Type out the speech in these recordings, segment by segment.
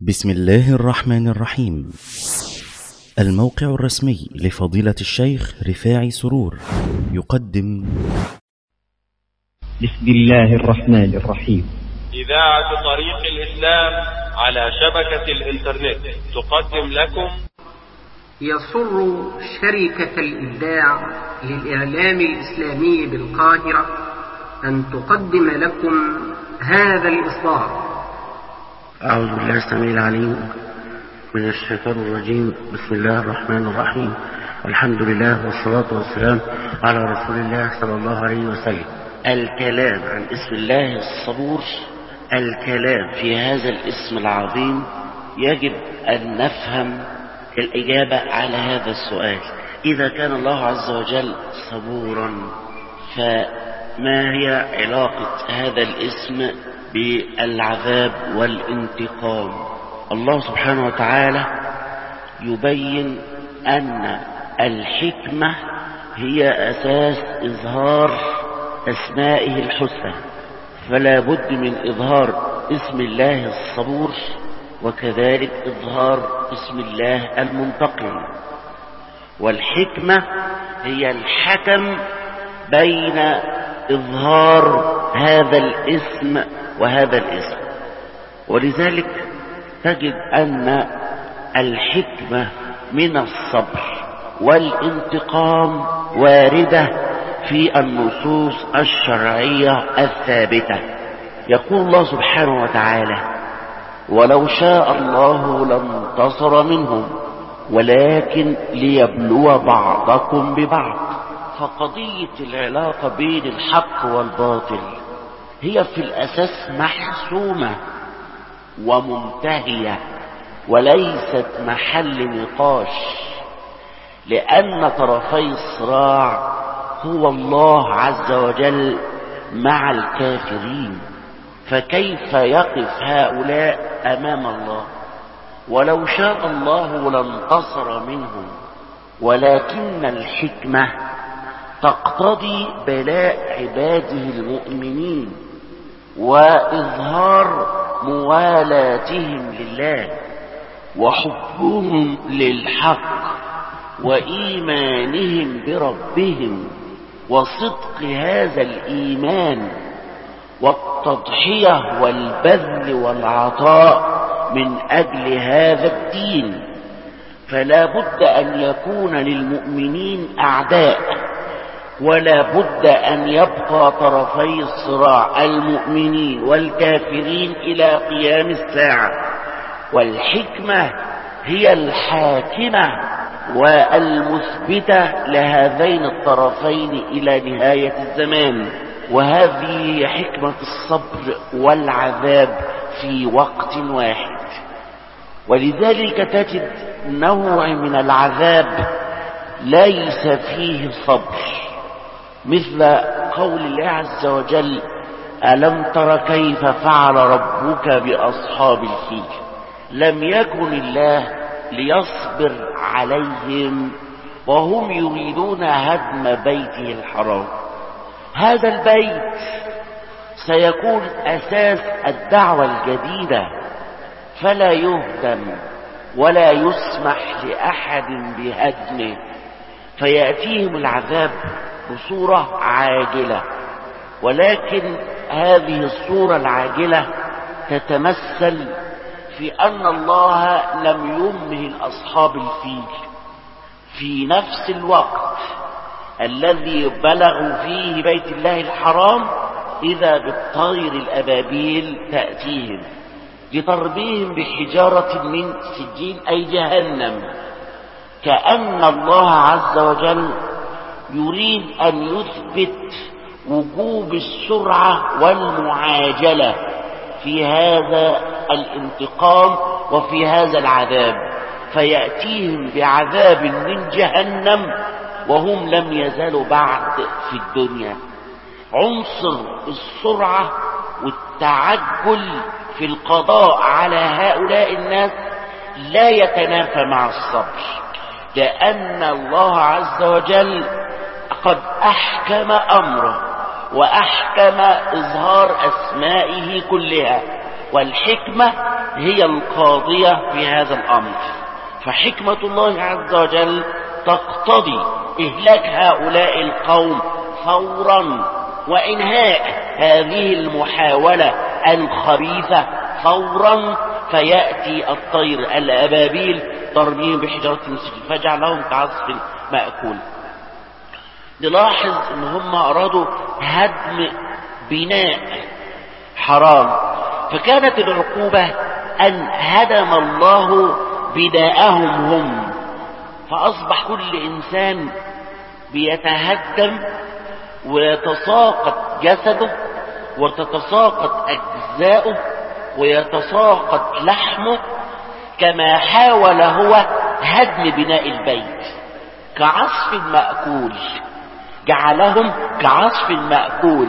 بسم الله الرحمن الرحيم الموقع الرسمي لفضيلة الشيخ رفاعي سرور يقدم بسم الله الرحمن الرحيم إذاعة طريق الإسلام على شبكة الإنترنت تقدم لكم يسر شركة الإبداع للإعلام الإسلامي بالقاهرة أن تقدم لكم هذا الإصدار أعوذ بالله السميع العليم من الشيطان الرجيم بسم الله الرحمن الرحيم الحمد لله والصلاة والسلام على رسول الله صلى الله عليه وسلم الكلام عن اسم الله الصبور الكلام في هذا الاسم العظيم يجب أن نفهم الإجابة على هذا السؤال إذا كان الله عز وجل صبورا فما هي علاقة هذا الاسم بالعذاب والانتقام الله سبحانه وتعالى يبين أن الحكمة هي أساس إظهار أسمائه الحسنى فلا بد من إظهار اسم الله الصبور وكذلك إظهار اسم الله المنتقم والحكمة هي الحكم بين إظهار هذا الاسم وهذا الاسم ولذلك تجد أن الحكمة من الصبر والانتقام واردة في النصوص الشرعية الثابتة يقول الله سبحانه وتعالى ولو شاء الله لانتصر منهم ولكن ليبلو بعضكم ببعض فقضية العلاقة بين الحق والباطل هي في الأساس محسومة ومنتهية وليست محل نقاش لأن طرفي الصراع هو الله عز وجل مع الكافرين فكيف يقف هؤلاء أمام الله ولو شاء الله لانتصر منهم ولكن الحكمة تقتضي بلاء عباده المؤمنين وإظهار موالاتهم لله وحبهم للحق وإيمانهم بربهم وصدق هذا الإيمان والتضحية والبذل والعطاء من أجل هذا الدين فلا بد أن يكون للمؤمنين أعداء ولا بد أن يبقى طرفي الصراع المؤمنين والكافرين إلى قيام الساعة والحكمة هي الحاكمة والمثبتة لهذين الطرفين إلى نهاية الزمان وهذه هي حكمة الصبر والعذاب في وقت واحد ولذلك تجد نوع من العذاب ليس فيه صبر مثل قول الله عز وجل ألم تر كيف فعل ربك بأصحاب الفيل لم يكن الله ليصبر عليهم وهم يريدون هدم بيته الحرام هذا البيت سيكون أساس الدعوة الجديدة فلا يهدم ولا يسمح لأحد بهدمه فيأتيهم العذاب بصورة عاجلة ولكن هذه الصورة العاجلة تتمثل في أن الله لم يمهل أصحاب الفيل في نفس الوقت الذي بلغوا فيه بيت الله الحرام إذا بالطير الأبابيل تأتيهم لترميهم بحجارة من سجين أي جهنم كأن الله عز وجل يريد أن يثبت وجوب السرعة والمعاجلة في هذا الانتقام وفي هذا العذاب فيأتيهم بعذاب من جهنم وهم لم يزالوا بعد في الدنيا عنصر السرعة والتعجل في القضاء على هؤلاء الناس لا يتنافى مع الصبر لأن الله عز وجل قد أحكم أمره وأحكم إظهار أسمائه كلها والحكمة هي القاضية في هذا الأمر فحكمة الله عز وجل تقتضي إهلاك هؤلاء القوم فورا وإنهاء هذه المحاولة الخبيثة فورا فيأتي الطير الأبابيل ترميهم بحجارة المسجد فجعلهم كعصف مأكول نلاحظ ان هم ارادوا هدم بناء حرام فكانت العقوبة ان هدم الله بناءهم هم فاصبح كل انسان بيتهدم ويتساقط جسده وتتساقط اجزاؤه ويتساقط لحمه كما حاول هو هدم بناء البيت كعصف مأكول جعلهم كعصف مأكول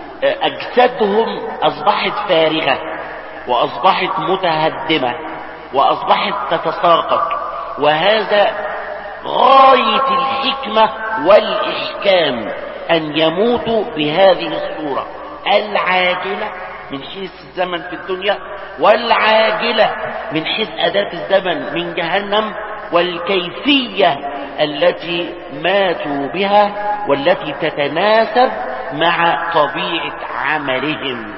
أجسادهم أصبحت فارغة وأصبحت متهدمة وأصبحت تتساقط وهذا غاية الحكمة والإحكام أن يموتوا بهذه الصورة العاجلة من حيث الزمن في الدنيا والعاجلة من حيث أداة الزمن من جهنم والكيفية التي ماتوا بها والتي تتناسب مع طبيعة عملهم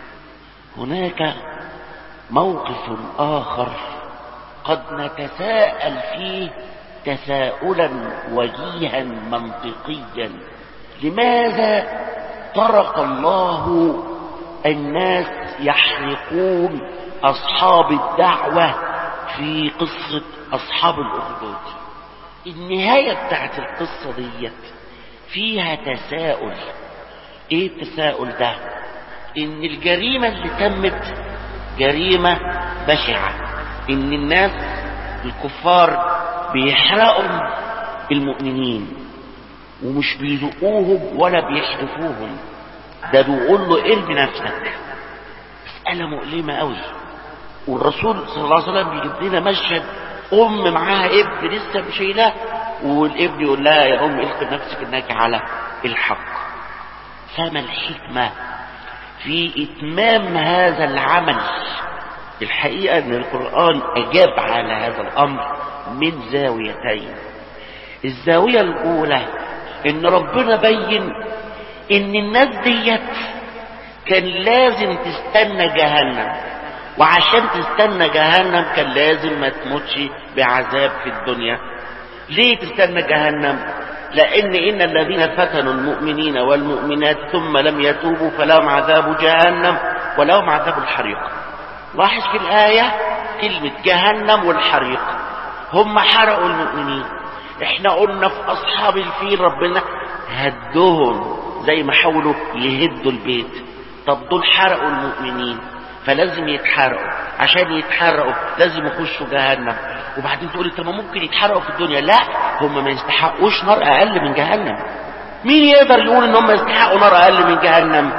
هناك موقف آخر قد نتساءل فيه تساؤلا وجيها منطقيا لماذا ترك الله الناس يحرقون أصحاب الدعوة في قصة أصحاب الأخدود النهاية بتاعت القصة ديت فيها تساؤل ايه التساؤل ده ان الجريمة اللي تمت جريمة بشعة ان الناس الكفار بيحرقوا المؤمنين ومش بيذوقوهم ولا بيحدفوهم ده بيقول له ارمي نفسك مسألة مؤلمة قوي والرسول صلى الله عليه وسلم بيجيب لنا مشهد ام معاها ابن لسه شايلاه والابن يقول لها يا ام القي نفسك انك على الحق فما الحكمة في اتمام هذا العمل الحقيقة ان القرآن اجاب على هذا الامر من زاويتين الزاوية الاولى ان ربنا بين ان الناس ديت كان لازم تستنى جهنم وعشان تستنى جهنم كان لازم ما تموتش بعذاب في الدنيا ليه تستنى جهنم لان ان الذين فتنوا المؤمنين والمؤمنات ثم لم يتوبوا فلهم عذاب جهنم ولهم عذاب الحريق لاحظ في الآية كلمة جهنم والحريق هم حرقوا المؤمنين احنا قلنا في اصحاب الفيل ربنا هدهم زي ما حاولوا يهدوا البيت طب دول حرقوا المؤمنين فلازم يتحرقوا عشان يتحرقوا لازم يخشوا جهنم وبعدين تقولي طب ما ممكن يتحرقوا في الدنيا لا هم ما يستحقوش نار اقل من جهنم مين يقدر يقول ان هم يستحقوا نار اقل من جهنم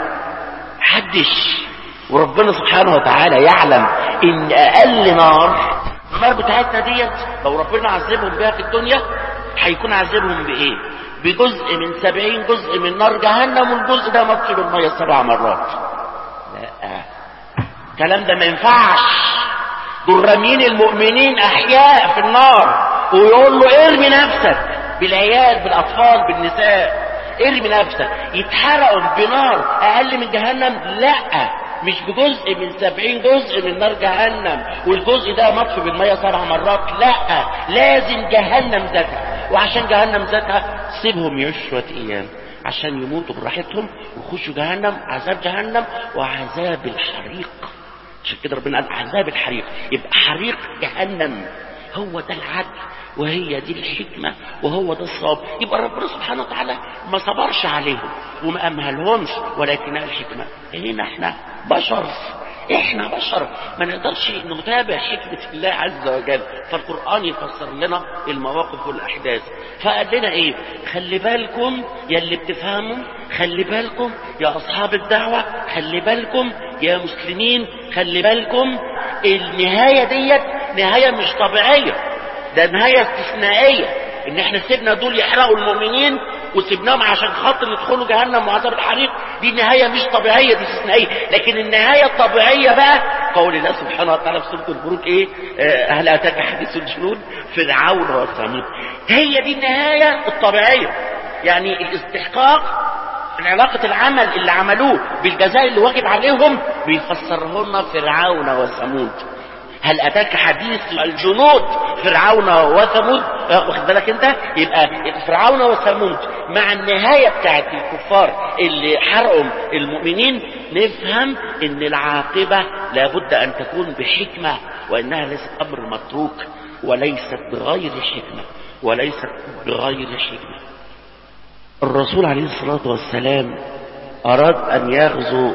حدش وربنا سبحانه وتعالى يعلم ان اقل نار النار بتاعتنا ديت لو ربنا عذبهم بيها في الدنيا هيكون عذبهم بايه بجزء من سبعين جزء من نار جهنم والجزء ده مطفي بالمية سبع مرات لا الكلام ده ما ينفعش دول رامين المؤمنين احياء في النار ويقول له ارمي نفسك بالعيال بالاطفال بالنساء ارمي نفسك يتحرقوا بنار اقل من جهنم لا مش بجزء من سبعين جزء من نار جهنم والجزء ده مطفي بالمية سبع مرات لا لازم جهنم ذاتها وعشان جهنم ذاتها سيبهم يعيشوا شوية ايام عشان يموتوا براحتهم ويخشوا جهنم عذاب جهنم وعذاب الحريق عشان كده ربنا قال عذاب الحريق يبقى حريق جهنم هو ده العدل وهي دي الحكمة وهو ده الصواب يبقى ربنا سبحانه وتعالى ما صبرش عليهم وما أمهلهمش ولكنها الحكمة هنا احنا بشر احنا بشر ما نقدرش نتابع حكمة الله عز وجل فالقرآن يفسر لنا المواقف والأحداث فقال لنا ايه خلي بالكم يا اللي بتفهموا خلي بالكم يا أصحاب الدعوة خلي بالكم يا مسلمين خلي بالكم النهاية ديت نهاية مش طبيعية ده نهاية استثنائية ان احنا سيبنا دول يحرقوا المؤمنين وسيبناهم عشان خاطر يدخلوا جهنم وعذاب الحريق دي نهاية مش طبيعية دي استثنائية لكن النهاية الطبيعية بقى قول الله سبحانه وتعالى في سورة البروج ايه آه، هل اتاك حديث الجنود فرعون وثمود هي دي النهاية الطبيعية يعني الاستحقاق علاقة العمل اللي عملوه بالجزاء اللي واجب عليهم بيفسره لنا فرعون وثمود هل اتاك حديث الجنود فرعون وثمود آه، واخد بالك انت يبقى فرعون وثمود مع النهاية بتاعت الكفار اللي حرقوا المؤمنين نفهم ان العاقبة لابد ان تكون بحكمة وانها ليست امر متروك وليست بغير حكمة وليست بغير حكمة الرسول عليه الصلاة والسلام اراد ان يغزو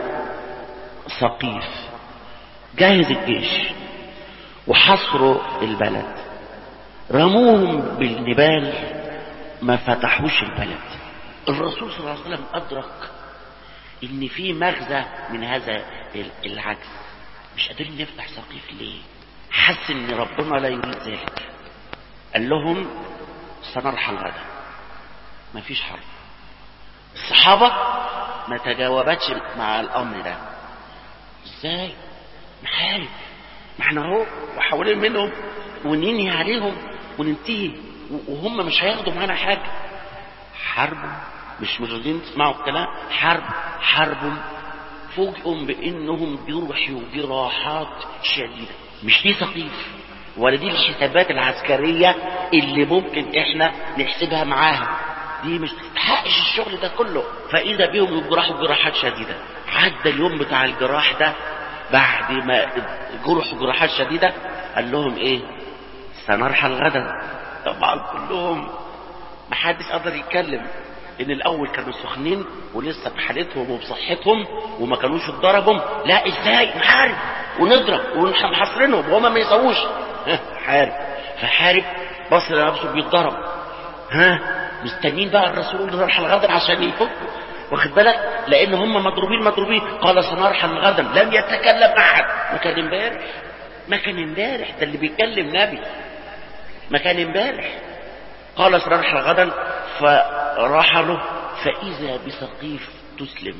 سقيف جهز الجيش وحصروا البلد رموهم بالنبال ما فتحوش البلد الرسول صلى الله عليه وسلم أدرك إن في مغزى من هذا العجز مش قادرين نفتح سقيف ليه حس إن ربنا لا يريد ذلك قال لهم سنرحل غدا ما فيش حرب الصحابة ما تجاوبتش مع الأمر ده ازاي نحارب ما احنا اهو وحوالين منهم وننهي عليهم وننتهي وهم مش هياخدوا معانا حاجة حرب مش راضيين تسمعوا الكلام حرب حرب فوجئوا بانهم جرحوا جراحات شديدة مش دي سقيف ولا دي الحسابات العسكرية اللي ممكن احنا نحسبها معاها دي مش تستحقش الشغل ده كله فاذا بيهم يجرحوا جراحات شديدة عدى اليوم بتاع الجراح ده بعد ما جرحوا جراحات شديدة قال لهم ايه سنرحل غدا طبعا كلهم محدش قدر يتكلم ان الاول كانوا سخنين ولسه بحالتهم وبصحتهم وما كانوش اتضربوا لا ازاي نحارب ونضرب ونحصرنهم وهما ما يسووش ها حارب فحارب بص لنفسه بيتضرب ها مستنين بقى الرسول يرحل غدا عشان يفكوا واخد بالك لان هم مضروبين مضروبين قال سنرحل غدا لم يتكلم احد ما كان امبارح ما كان امبارح ده اللي بيتكلم نبي ما كان امبارح قال سنرحل غدا فرحلوا فاذا بسقيف تسلم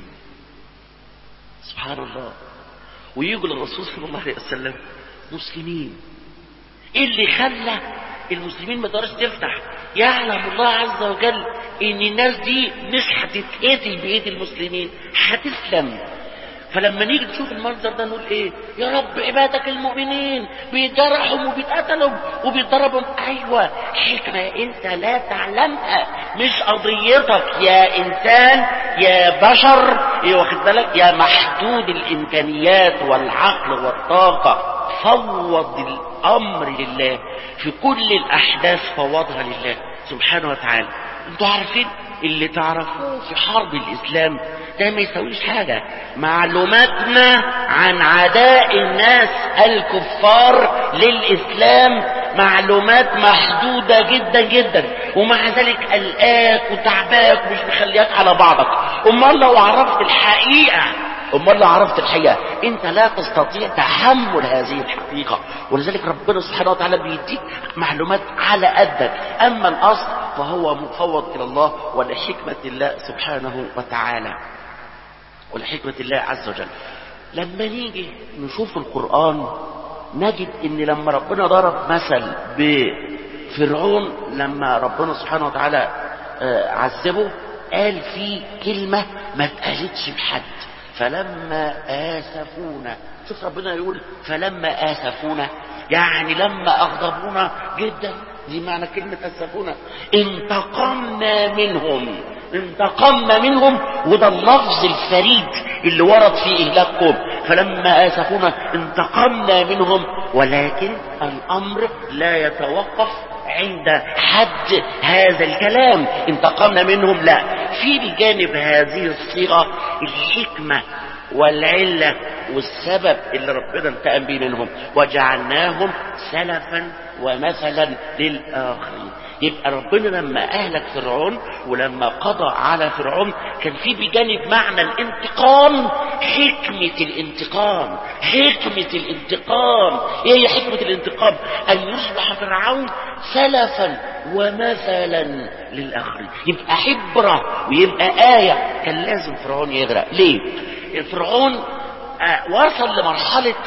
سبحان الله ويجوا للرسول صلى الله عليه وسلم مسلمين ايه اللي خلى المسلمين ما تقدرش تفتح يعلم الله عز وجل ان الناس دي مش هتتقتل بايد المسلمين هتسلم فلما نيجي نشوف المنظر ده نقول ايه يا رب عبادك المؤمنين بيتجرحوا وبيتقتلوا وبيتضربوا ايوه حكمه انت لا تعلمها مش قضيتك يا انسان يا بشر يا واخد بالك يا محدود الامكانيات والعقل والطاقه فوض الامر لله في كل الاحداث فوضها لله سبحانه وتعالى انتوا عارفين اللي تعرفوه في حرب الاسلام ده ما يسويش حاجة معلوماتنا عن عداء الناس الكفار للإسلام معلومات محدودة جدا جدا ومع ذلك قلقاك وتعباك ومش مخلياك على بعضك امال لو عرفت الحقيقة امال لو عرفت الحقيقة انت لا تستطيع تحمل هذه الحقيقة ولذلك ربنا سبحانه وتعالى بيديك معلومات على قدك اما الاصل فهو مفوض الى الله ولحكمة الله سبحانه وتعالى ولحكمة الله عز وجل لما نيجي نشوف القرآن نجد ان لما ربنا ضرب مثل بفرعون لما ربنا سبحانه وتعالى عذبه قال فيه كلمة ما اتقالتش بحد فلما آسفونا شوف ربنا يقول فلما آسفونا يعني لما أغضبونا جدا دي معنى كلمة آسفونا انتقمنا منهم انتقمنا منهم وده اللفظ الفريد اللي ورد في إهلاكهم فلما آسفونا انتقمنا منهم ولكن الأمر لا يتوقف عند حد هذا الكلام انتقمنا منهم لا في بجانب هذه الصيغة الحكمة والعلة والسبب اللي ربنا انتقم به منهم وجعلناهم سلفا ومثلا للآخرين يبقى ربنا لما أهلك فرعون ولما قضى على فرعون كان في بجانب معنى الانتقام حكمة الانتقام حكمة الانتقام ايه هي حكمة الانتقام ان يصبح فرعون سلفا ومثلا للآخرين يبقى حبرة ويبقى آية كان لازم فرعون يغرق ليه فرعون وصل لمرحلة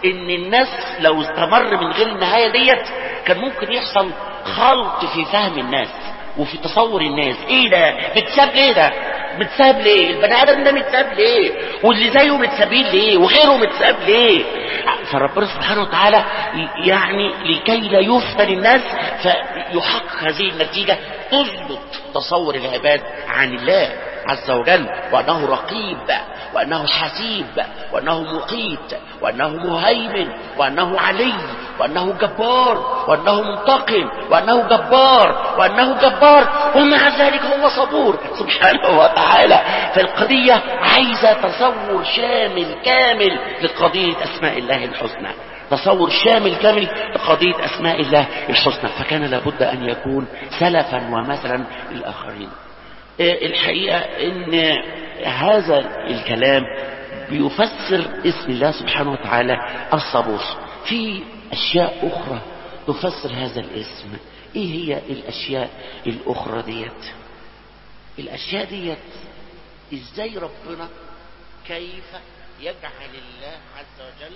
ان الناس لو استمر من غير النهاية ديت كان ممكن يحصل خلط في فهم الناس وفي تصور الناس ايه ده متساب ليه ده متساب ليه البني ادم ده متساب ليه واللي زيه متسابين ليه وغيره متساب ليه فربنا سبحانه وتعالى يعني لكي لا يفتن الناس فيحقق هذه النتيجة تضبط تصور العباد عن الله عز وجل وأنه رقيب وأنه حسيب وأنه مقيت وأنه مهيمن وأنه علي وأنه جبار وأنه منتقم وأنه جبار وأنه جبار ومع ذلك هو صبور سبحانه وتعالى فالقضية عايزة تصور شامل كامل لقضية أسماء الله الحسنى تصور شامل كامل لقضية أسماء الله الحسنى فكان لابد أن يكون سلفا ومثلا للآخرين الحقيقة ان هذا الكلام بيفسر اسم الله سبحانه وتعالى الصبور في اشياء اخرى تفسر هذا الاسم ايه هي الاشياء الاخرى ديت الاشياء ديت ازاي ربنا كيف يجعل الله عز وجل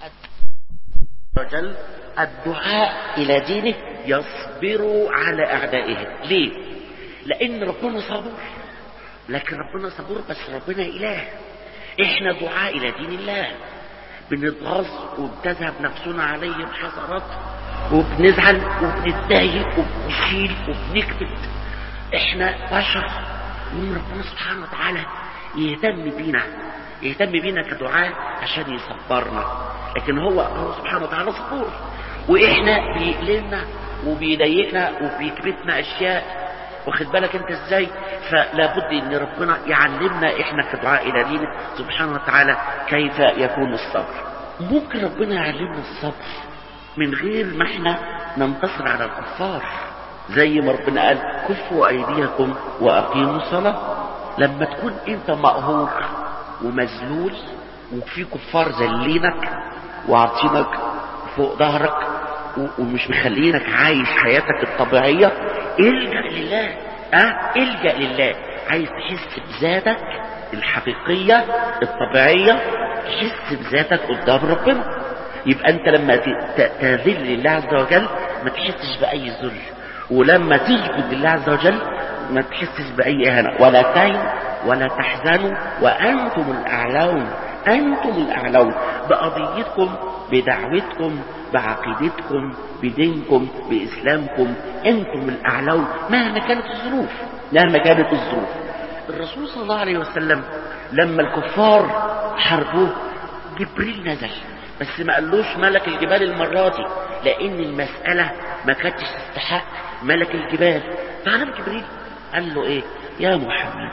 وجل الدعاء الى دينه يصبر على اعدائه ليه لان ربنا صبور لكن ربنا صبور بس ربنا اله احنا دعاء الى دين الله بنتغاظ وبتذهب نفسنا عليه بحسرات وبنزعل وبنتضايق وبنشيل وبنكبت احنا بشر من ربنا سبحانه وتعالى يهتم بينا يهتم بينا كدعاء عشان يصبرنا لكن هو هو سبحانه وتعالى صبور واحنا بيقللنا وبيضايقنا وبيكبتنا اشياء واخد بالك انت ازاي فلا بد ان ربنا يعلمنا احنا كدعاء الى دينه سبحانه وتعالى كيف يكون الصبر ممكن ربنا يعلمنا الصبر من غير ما احنا ننتصر على الكفار زي ما ربنا قال كفوا ايديكم واقيموا الصلاه لما تكون انت مقهور ومذلول وفي كفار ذلينك وعاطينك فوق ظهرك ومش مخلينك عايش حياتك الطبيعية الجأ لله اه الجأ لله عايز تحس بذاتك الحقيقية الطبيعية تحس بذاتك قدام ربنا يبقى انت لما تذل لله عز وجل ما تحسش بأي ذل ولما تسجد لله عز وجل ما تحسش بأي إهانة ولا تهن ولا تحزنوا وأنتم الأعلون أنتم الأعلون بقضيتكم بدعوتكم بعقيدتكم بدينكم بإسلامكم أنتم الأعلون مهما كانت الظروف مهما كانت الظروف الرسول صلى الله عليه وسلم لما الكفار حاربوه جبريل نزل بس ما قالوش ملك الجبال المرة دي لأن المسألة ما كانتش تستحق ملك الجبال فعلم جبريل قال له إيه يا محمد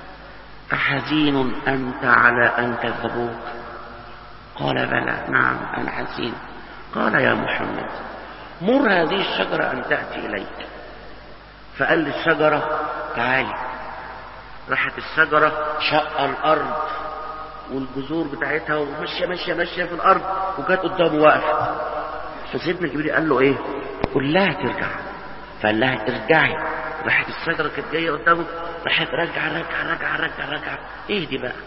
أحزين أنت على أن كذبوك قال بلى نعم أنا حزين قال يا محمد مر هذه الشجرة أن تأتي إليك فقال للشجرة تعالي راحت الشجرة شق الأرض والجذور بتاعتها وماشية ماشية ماشية في الأرض وجات قدامه واقفة فسيدنا جبريل قال له إيه قل لها ترجع فقال لها ارجعي راحت الشجرة كانت جاية قدامه راحت رجع رجع رجع رجع رجع ايه دي بقى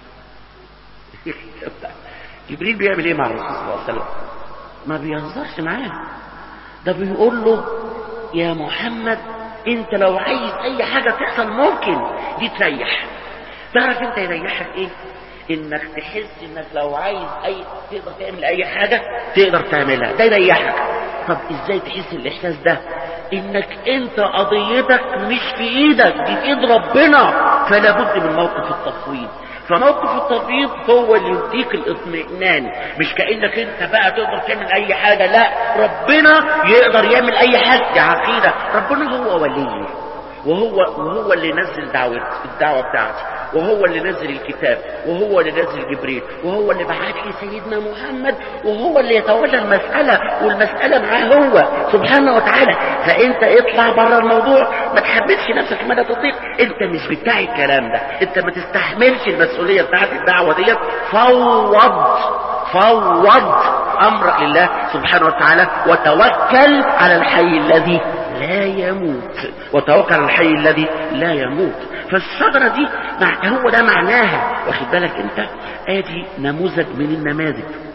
جبريل بيعمل ايه مع الرسول صلى الله عليه وسلم ما بيهزرش معاه ده بيقول له يا محمد انت لو عايز اي حاجة تحصل ممكن دي تريح تعرف انت يريحك ايه انك تحس انك لو عايز اي تقدر تعمل اي حاجة تقدر تعملها ده يريحك طب ازاي تحس الاحساس ده انك انت قضيتك مش في ايدك دي في ايد ربنا فلا بد من موقف التفويض فموقف التفويض هو اللي يديك الاطمئنان مش كانك انت بقى تقدر تعمل اي حاجه لا ربنا يقدر يعمل اي حاجه دي عقيده ربنا هو ولي وهو وهو اللي نزل دعوة الدعوة بتاعتي وهو اللي نزل الكتاب وهو اللي نزل جبريل وهو اللي بعت لي سيدنا محمد وهو اللي يتولى المسألة والمسألة معاه هو سبحانه وتعالى فانت اطلع بره الموضوع ما تحملش نفسك مدى تطيق انت مش بتاع الكلام ده انت ما تستحملش المسؤولية بتاعت الدعوة ديت فوض فوض امرك لله سبحانه وتعالى وتوكل على الحي الذي لا يموت وتوكل على الحي الذي لا يموت فالشجرة دي مع هو ده معناها واخد بالك انت ادي نموذج من النماذج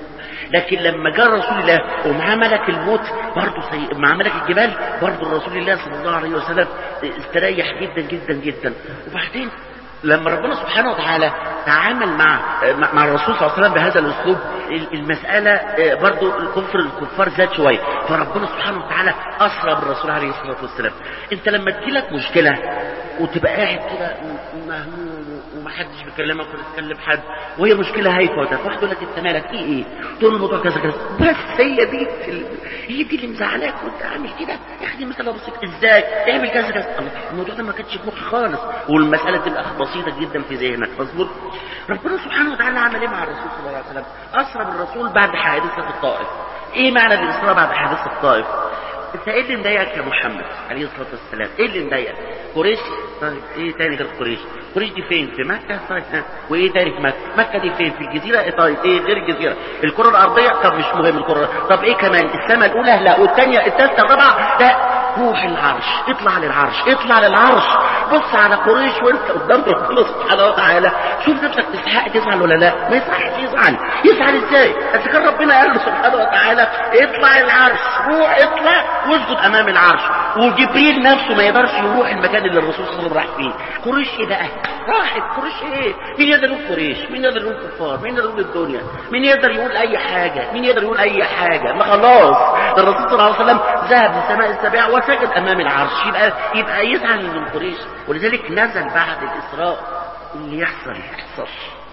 لكن لما جاء رسول الله ومعاه ملك الموت برضه سي... مع ملك الجبال برضه رسول الله صلى الله عليه وسلم استريح جدا جدا جدا وبعدين لما ربنا سبحانه وتعالى تعامل مع مع الرسول صلى الله عليه وسلم بهذا الاسلوب المساله برضو الكفر الكفار زاد شويه فربنا سبحانه وتعالى اسرى بالرسول عليه الصلاه والسلام انت لما تجيلك مشكله وتبقى قاعد كده مهموم ومحدش بيكلمك ولا تكلم حد وهي مشكله هايفه واحد يقول لك انت مالك في ايه؟ تقول له الموضوع كذا كذا بس هي دي هي دي اللي مزعلاك وانت عامل كده يا اخي دي مساله بسيطه ازاي؟ اعمل كذا كذا الموضوع ده ما كانش في مخي خالص والمساله تبقى بسيطه جدا في ذهنك مظبوط ربنا سبحانه وتعالى عمل ايه مع الرسول صلى الله عليه وسلم اسرى بالرسول بعد حادثه الطائف ايه معنى الاسراء بعد حادثه الطائف انت ايه اللي مضايقك يا محمد عليه الصلاه والسلام ايه اللي مضايقك قريش طيب ايه تاني غير قريش قريش دي فين في مكه طيب وايه تاني في مكه مكه دي فين في الجزيره ايه طيب ايه غير الجزيره الكره الارضيه طب مش مهم الكره طب ايه كمان السماء الاولى لا والثانيه الثالثه الرابعه لا روح العرش اطلع للعرش اطلع للعرش بص على قريش وانت قدام ربنا سبحانه وتعالى شوف نفسك تستحق تزعل ولا لا ما يصحش يزعل يزعل ازاي اذا كان ربنا قال له سبحانه وتعالى اطلع العرش روح اطلع واسجد امام العرش وجبريل نفسه ما يقدرش يروح المكان اللي الرسول صلى الله عليه وسلم راح فيه قريش ايه بقى راحت قريش ايه مين يقدر يقول قريش مين يقدر يقول كفار مين يقدر يقول الدنيا مين يقدر يقول اي حاجه مين يقدر يقول اي حاجه ما خلاص ده الرسول صلى الله عليه وسلم ذهب للسماء السابعه وسجد امام العرش يبقى يبقى يزعل من قريش ولذلك نزل بعد الاسراء اللي يحصل يحصل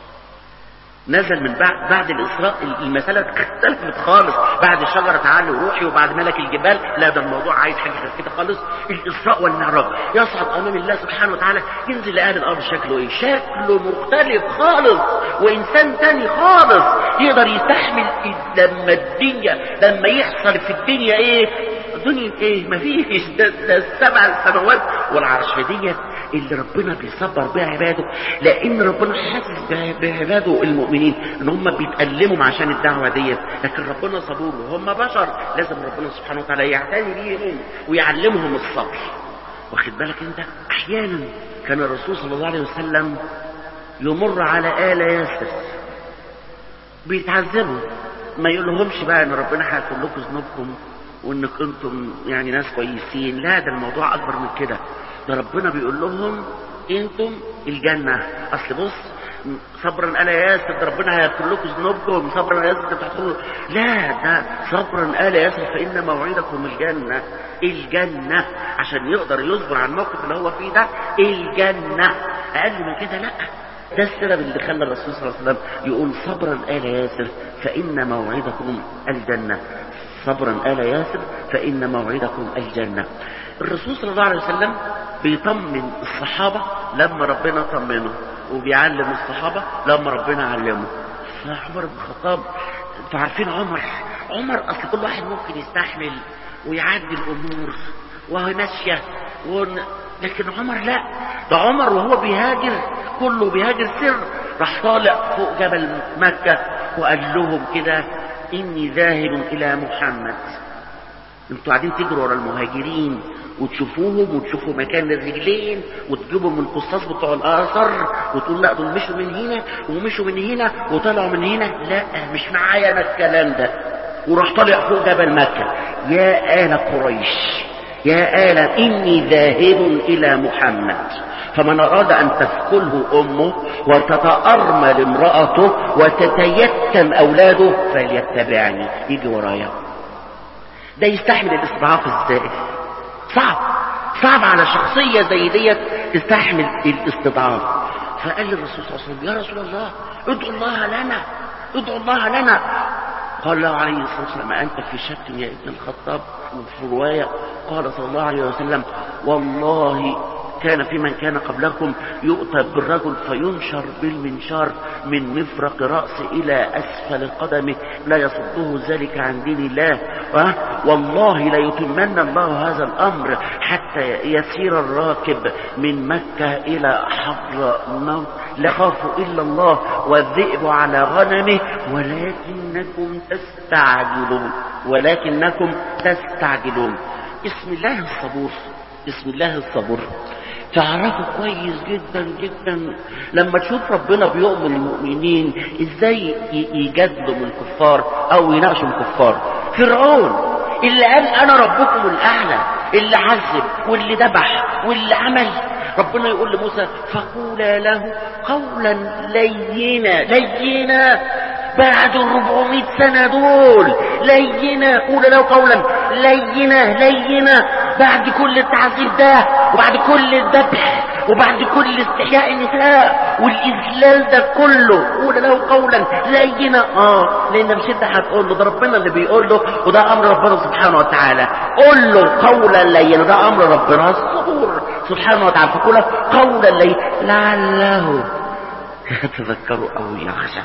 نزل من بعد بعد الاسراء المساله اختلفت خالص بعد شجره تعالي وروحي وبعد ملك الجبال لا ده الموضوع عايز حاجه غير كده خالص الاسراء والمعراج يصعد امام الله سبحانه وتعالى ينزل لاهل الارض شكله ايه شكله مختلف خالص وانسان تاني خالص يقدر يستحمل لما الدنيا لما يحصل في الدنيا ايه دنيا ايه مفيش ده, ده السبع السماوات والعرش ديت اللي ربنا بيصبر بها عباده لان ربنا حاسس بعباده المؤمنين ان هم بيتألموا عشان الدعوه ديت لكن ربنا صبور وهم بشر لازم ربنا سبحانه وتعالى يعتني بيهم ويعلمهم الصبر واخد بالك انت احيانا كان الرسول صلى الله عليه وسلم يمر على آل ياسر بيتعذبوا ما يقولهمش بقى ان ربنا هيغفر لكم ذنوبكم وانك انتم يعني ناس كويسين لا ده الموضوع اكبر من كده ده ربنا بيقول لهم انتم الجنة اصل بص صبرا الا ياسر ده ربنا هيغفر لكم ذنوبكم صبرا الا ياسر تدخلوا لا ده صبرا الا ياسر فان موعدكم الجنة الجنة عشان يقدر يصبر على الموقف اللي هو فيه ده الجنة اقل من كده لا ده السبب اللي خلى الرسول صلى الله عليه وسلم يقول صبرا آل ياسر فإن موعدكم الجنة صبرا آل ياسر فإن موعدكم الجنة الرسول صلى الله عليه وسلم بيطمن الصحابة لما ربنا طمنه وبيعلم الصحابة لما ربنا علمه فعمر بن الخطاب انتوا عارفين عمر عمر اصل كل واحد ممكن يستحمل ويعدي الامور وهي ماشيه ون... لكن عمر لا ده عمر وهو بيهاجر كله بيهاجر سر راح طالع فوق جبل مكة وقال لهم كده إني ذاهب إلى محمد انتوا قاعدين تجروا ورا المهاجرين وتشوفوهم وتشوفوا مكان الرجلين وتجيبوا من القصاص بتوع الاثر وتقول لا دول مشوا من هنا ومشوا من هنا وطلعوا من هنا لا مش معايا انا الكلام ده وراح طالع فوق جبل مكه يا آل قريش يا آل إني ذاهب إلى محمد فمن أراد أن تثقله أمه وتتأرمل امرأته وتتيتم أولاده فليتبعني يجي ورايا ده يستحمل الاستضعاف ازاي صعب صعب على شخصية زي ديت تستحمل الاستضعاف فقال للرسول صلى الله عليه وسلم يا رسول الله ادعو الله لنا ادعو الله لنا قال له عليه الصلاة والسلام أنت في شك يا ابن الخطاب وفي رواية قال صلى الله عليه وسلم والله كان في من كان قبلكم يؤتى بالرجل فينشر بالمنشار من مفرق رأسه إلى أسفل قدمه لا يصده ذلك عن دين الله والله لا يتمن الله هذا الأمر حتى يسير الراكب من مكة إلى حضر موت لا يخاف إلا الله والذئب على غنمه ولكنكم تستعجلون ولكنكم تستعجلون اسم الله الصبور اسم الله الصبور تعرفوا كويس جدا جدا لما تشوف ربنا بيؤمن المؤمنين ازاي ي- يجادلوا من الكفار او يناقشوا الكفار فرعون اللي قال انا ربكم الاعلى اللي عذب واللي ذبح واللي عمل ربنا يقول لموسى فقولا له قولا لينا لينا بعد الربعمائة سنة دول لينا قول له قولا لينا لينا بعد كل التعذيب ده وبعد كل الذبح وبعد كل استحياء النساء والإذلال ده كله قول له قولا لينا اه لأن مش انت هتقول له ده ربنا اللي بيقول له وده أمر ربنا سبحانه وتعالى قول له قولا لينا ده أمر ربنا الصبور سبحانه وتعالى فقول له قولا لينا لعله يتذكروا أو يخشى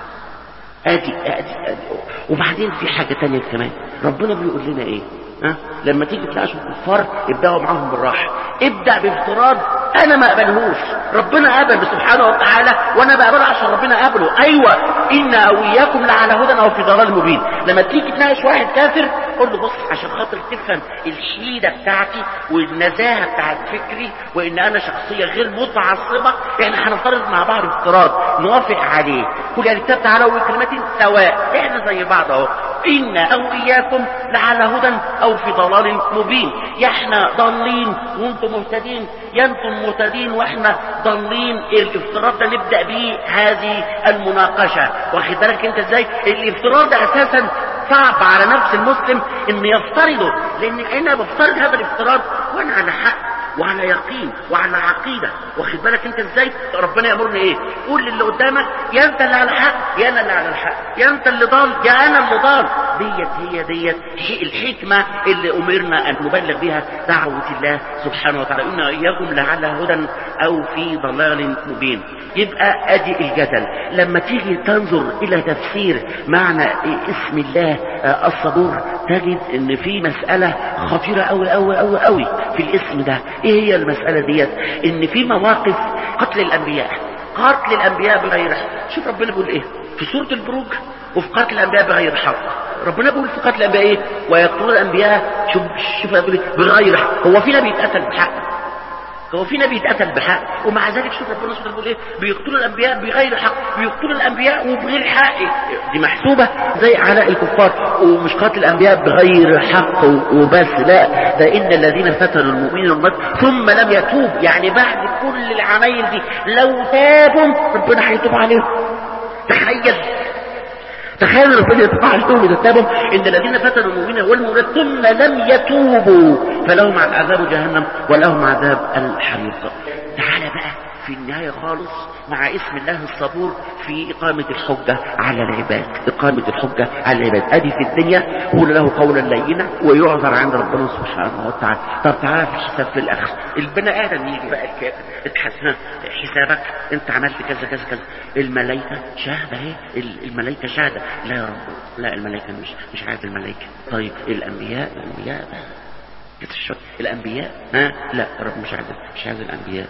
ادي ادي ادي وبعدين في حاجة تانية كمان ربنا بيقول لنا ايه ها لما تيجي تناقشوا الكفار ابدأوا معاهم بالراحة ابدأ بافتراض انا ما اقبلهوش ربنا قبل سبحانه وتعالى وانا بقبله عشان ربنا قبله ايوه ان او اياكم لعلى هدى او في ضلال مبين لما تيجي تناقش واحد كافر قول له بص عشان خاطر تفهم الحيلة بتاعتي والنزاهة بتاعت فكري وان انا شخصية غير متعصبة احنا هنفترض مع بعض افتراض نوافق عليه قل يا كتاب تعالوا بكلمات سواء احنا زي بعض اهو ان او اياكم لعلى هدى او في ضلال مبين يا احنا ضالين وانتم مهتدين يا انتم مهتدين واحنا ضالين الافتراض ده نبدا بيه هذه المناقشه واخد بالك انت ازاي الافتراض ده اساسا صعب على نفس المسلم ان يفترضه لان انا بفترض هذا الافتراض وانا على حق وعلى يقين وعلى عقيدة واخد بالك انت ازاي ربنا يامرني ايه قول للي قدامك يا انت اللي على الحق يا انا اللي على الحق يا انت اللي ضال يا انا اللي ضال ديت هي ديت هي الحكمة اللي امرنا ان نبلغ بها دعوة الله سبحانه وتعالى ان اياكم لعل هدى او في ضلال مبين يبقى ادي الجدل لما تيجي تنظر الى تفسير معنى اسم الله آه، الصبور تجد ان في مسألة خطيرة اوي اوي اوي اوي في الاسم ده ايه هي المسألة ديت ان في مواقف قتل الانبياء قتل الانبياء بغير حق شوف ربنا بيقول ايه في سورة البروج وفي قتل الانبياء بغير حق ربنا بيقول في قتل الانبياء ايه ويقتلون الانبياء شوف شوف بيقول إيه؟ بغير حق هو في نبي اتقتل بحق هو في نبي اتقتل بحق ومع ذلك شوف ربنا سبحانه بيقول ايه بيقتلوا الانبياء بغير حق بيقتلوا الانبياء وبغير حق دي محسوبه زي علاء الكفار ومش قتل الانبياء بغير حق وبس لا ده ان الذين فتنوا المؤمنين والمؤمنات ثم لم يتوب يعني بعد كل العمايل دي لو تابوا ربنا هيتوب عليهم تخيل تخيل ربنا يتوب عليهم اذا تابوا ان الذين فتنوا المؤمنين والمؤمنات ثم لم يتوبوا فلهم عذاب جهنم ولهم عذاب الحريق تعالى بقى في النهاية خالص مع اسم الله الصبور في إقامة الحجة على العباد إقامة الحجة على العباد أدي في الدنيا قول له قولا لينا ويعذر عند ربنا سبحانه وتعالى طب تعالى في الحساب في الآخر البني آدم يجي بقى الكافر اتحس ها، حسابك انت عملت كذا كذا كذا الملائكة شاهدة اهي ال- الملائكة شاهدة لا يا رب لا الملائكة مش مش عارف الملائكة طيب الأنبياء الأنبياء يتشهد. الأنبياء ها لا رب مش عايز مش عايز الأنبياء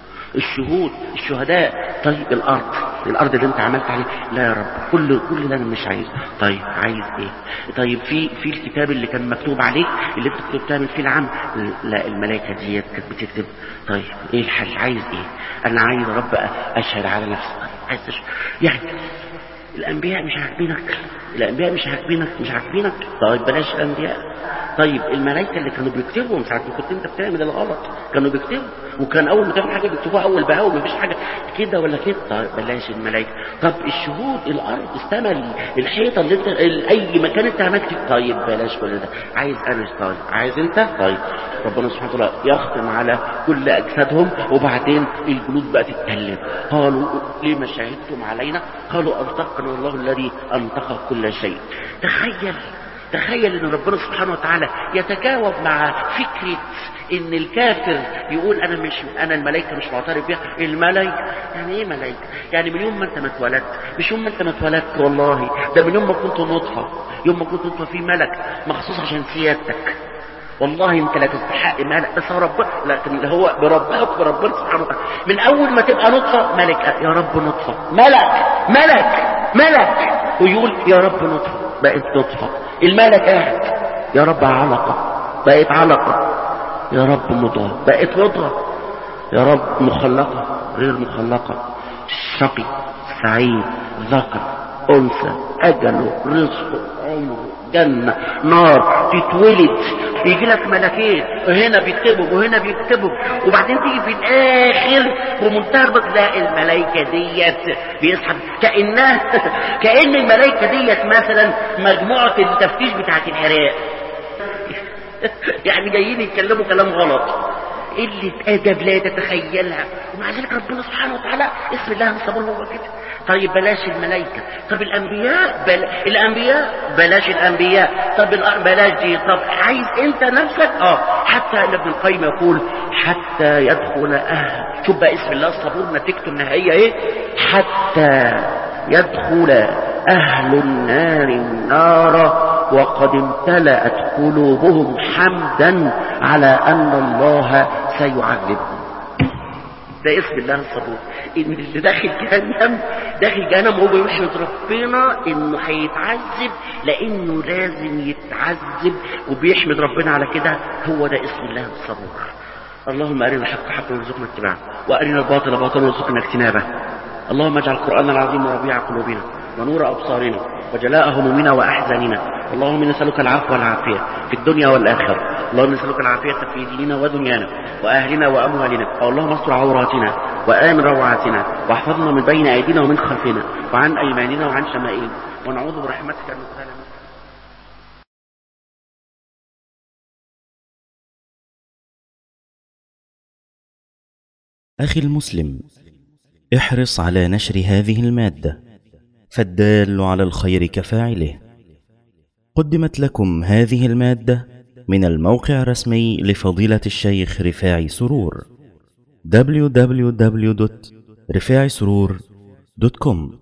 الشهود الشهداء طيب الأرض الأرض اللي أنت عملت عليه لا يا رب كل كل ده أنا مش عايزه طيب عايز إيه طيب في في الكتاب اللي كان مكتوب عليك اللي أنت كنت بتعمل فيه العمل لا الملائكة ديت كانت بتكتب طيب إيه الحل عايز إيه أنا عايز يا رب أشهد على نفسي عايز أشهد يعني الانبياء مش عاجبينك الانبياء مش عاجبينك مش عاجبينك طيب بلاش الانبياء طيب الملائكه اللي كانوا بيكتبوا ساعه ما كنت انت بتعمل الغلط كانوا بيكتبوا وكان اول ما تعمل حاجه بيكتبوها اول باول مفيش حاجه كده ولا كده طيب بلاش الملائكه طب الشهود الارض السماء الحيطه اللي انت اي مكان انت عملت فيه طيب بلاش كل ده عايز انا طيب عايز انت طيب ربنا سبحانه وتعالى يختم على كل اجسادهم وبعدين الجنود بقى تتكلم قالوا لما شهدتم علينا قالوا انطقنا الله الذي انطق كل شيء تخيل تخيل ان ربنا سبحانه وتعالى يتجاوب مع فكرة ان الكافر يقول انا مش انا الملائكة مش معترف بيها الملائكة يعني ايه ملائكة يعني من يوم ما انت ما اتولدت مش يوم ما انت ما اتولدت والله ده من يوم ما كنت نطفة يوم ما كنت نطفة في ملك مخصوص عشان سيادتك والله انت لا تستحق مالك بس هو رب لكن هو بربك بربنا سبحانه وتعالى من اول ما تبقى نطفه ملك يا رب نطفه ملك ملك ملك ويقول يا رب نطفه بقت نطفه الملك قاعد يا رب علقه بقت علقه يا رب مضغه بقت مضغه يا رب مخلقة غير مخلقة شقي سعيد ذكر أنثى أجله رزقه عمره جنة نار تتولد يجي لك ملكين وهنا بيكتبوا وهنا بيكتبوا وبعدين تيجي في الاخر بمنتهى البساطة لا الملائكة ديت بيسحب كأنها كأن الملائكة ديت مثلا مجموعة التفتيش بتاعت العراق يعني جايين يتكلموا كلام غلط قلة أدب لا تتخيلها ومع ذلك ربنا سبحانه وتعالى اسم الله الصبور هو كده طيب بلاش الملائكة طب الأنبياء بل... الأنبياء بلاش الأنبياء طب الأ- بلاش دي طب عايز أنت نفسك اه حتى إن ابن القيم يقول حتى يدخل أهل شوف بقى اسم الله الصبور نتيجته النهائية إيه حتى يدخل أهل النار النار وقد امتلأت قلوبهم حمدا على أن الله سيعذبهم ده اسم الله الصبور ان اللي داخل جهنم داخل جهنم هو يحمد ربنا انه هيتعذب لانه لازم يتعذب وبيحمد ربنا على كده هو ده اسم الله الصبور اللهم ارنا الحق حقا وارزقنا اتباعه وارنا الباطل باطلا وارزقنا اجتنابه اللهم اجعل القران العظيم ربيع قلوبنا ونور ابصارنا وجلاء همومنا واحزاننا اللهم إنا نسالك العفو والعافيه في الدنيا والاخره اللهم نسالك العافيه في ديننا ودنيانا واهلنا واموالنا اللهم استر عوراتنا وامن روعاتنا واحفظنا من بين ايدينا ومن خلفنا وعن ايماننا وعن شمائلنا ونعوذ برحمتك ان نغتال من أخي المسلم احرص على نشر هذه المادة فالدال على الخير كفاعله قدمت لكم هذه المادة من الموقع الرسمي لفضيلة الشيخ رفاعي سرور www.رفاعي سرور.com